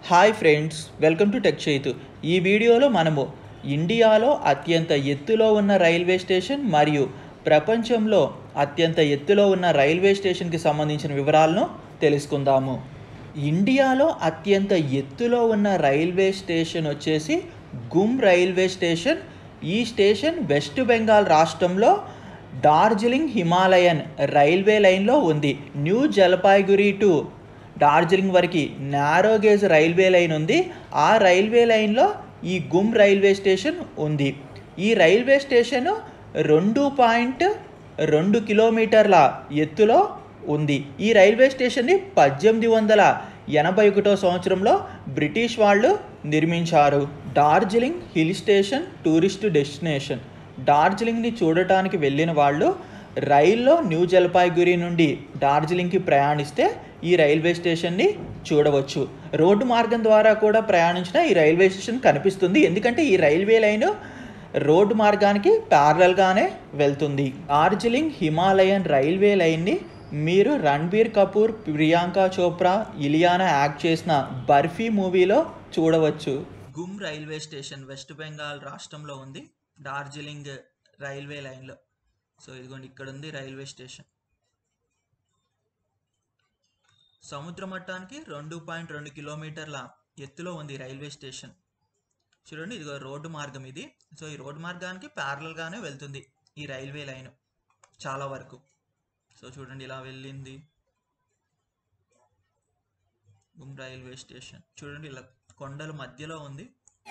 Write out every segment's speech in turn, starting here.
hi friends welcome to tech Chaitu ఈ వీడియోలో మనము ఇండియాలో అత్యంత ఎత్తులో ఉన్న రైల్వే స్టేషన్ మరియు ప్రపంచంలో అత్యంత ఎత్తులో ఉన్న రైల్వే స్టేషన్కి సంబంధించిన వివరాలను తెలుసుకుందాము ఇండియాలో అత్యంత ఎత్తులో ఉన్న రైల్వే స్టేషన్ వచ్చేసి గుమ్ రైల్వే స్టేషన్ ఈ స్టేషన్ వెస్ట్ బెంగాల్ రాష్ట్రంలో డార్జిలింగ్ హిమాలయన్ రైల్వే లైన్లో ఉంది న్యూ జల్పాయ్గురి టు డార్జిలింగ్ వరకు నారో గేజ్ రైల్వే లైన్ ఉంది ఆ రైల్వే లైన్లో ఈ గుమ్ రైల్వే స్టేషన్ ఉంది ఈ రైల్వే స్టేషన్ రెండు పాయింట్ రెండు కిలోమీటర్ల ఎత్తులో ఉంది ఈ రైల్వే స్టేషన్ని పద్దెనిమిది వందల ఎనభై ఒకటో సంవత్సరంలో బ్రిటిష్ వాళ్ళు నిర్మించారు Darjeeling hill station tourist destination డార్జిలింగ్ని చూడటానికి వెళ్ళిన వాళ్ళు రైల్లో న్యూ జల్పాయ్గురి నుండి డార్జిలింగ్కి ప్రయాణిస్తే ఈ రైల్వే స్టేషన్ని చూడవచ్చు రోడ్డు మార్గం ద్వారా కూడా ప్రయాణించిన ఈ రైల్వే స్టేషన్ కనిపిస్తుంది ఎందుకంటే ఈ రైల్వే లైన్ రోడ్డు మార్గానికి ప్యారలల్గానే వెళ్తుంది డార్జిలింగ్ హిమాలయన్ రైల్వే లైన్ని మీరు రణ్బీర్ కపూర్ ప్రియాంక చోప్రా ఇలియానా యాక్ట్ చేసిన బర్ఫీ మూవీలో చూడవచ్చు గుమ్ రైల్వే స్టేషన్ వెస్ట్ బెంగాల్ రాష్ట్రంలో ఉంది డార్జిలింగ్ రైల్వే లైన్లో సో ఇదిగోండి ఇక్కడ ఉంది రైల్వే స్టేషన్ సముద్ర మట్టానికి రెండు పాయింట్ రెండు కిలోమీటర్ల ఎత్తులో ఉంది రైల్వే స్టేషన్ చూడండి ఇదిగో రోడ్డు మార్గం ఇది సో ఈ రోడ్డు మార్గానికి ప్యారలల్గానే వెళ్తుంది ఈ రైల్వే లైన్ చాలా వరకు సో చూడండి ఇలా వెళ్ళింది గుమ్ రైల్వే స్టేషన్ చూడండి ఇలా కొండల మధ్యలో ఉంది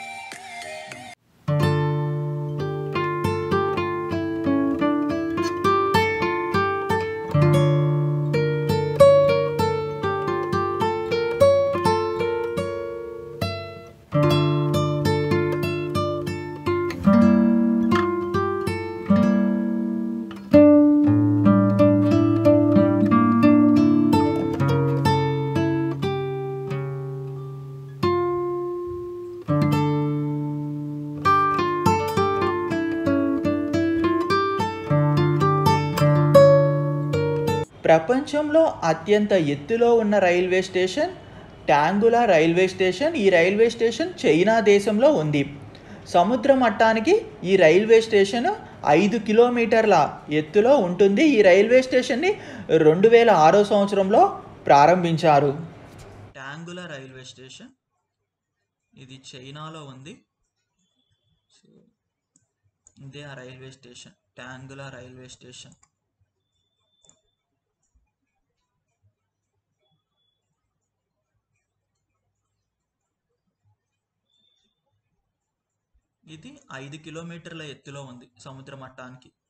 ప్రపంచంలో అత్యంత ఎత్తులో ఉన్న railway station Tanggula railway station ఈ రైల్వే స్టేషన్ చైనా దేశంలో ఉంది సముద్ర మట్టానికి ఈ రైల్వే స్టేషన్ ఐదు కిలోమీటర్ల ఎత్తులో ఉంటుంది ఈ రైల్వే స్టేషన్ని రెండు వేల ఆరో సంవత్సరంలో ప్రారంభించారు ట్యాంగులా రైల్వే స్టేషన్ ఇది చైనాలో ఉంది సో ఇదే ఆ railway station Tanggula railway station ఇది ఐదు కిలోమీటర్ల ఎత్తులో ఉంది సముద్ర మట్టానికి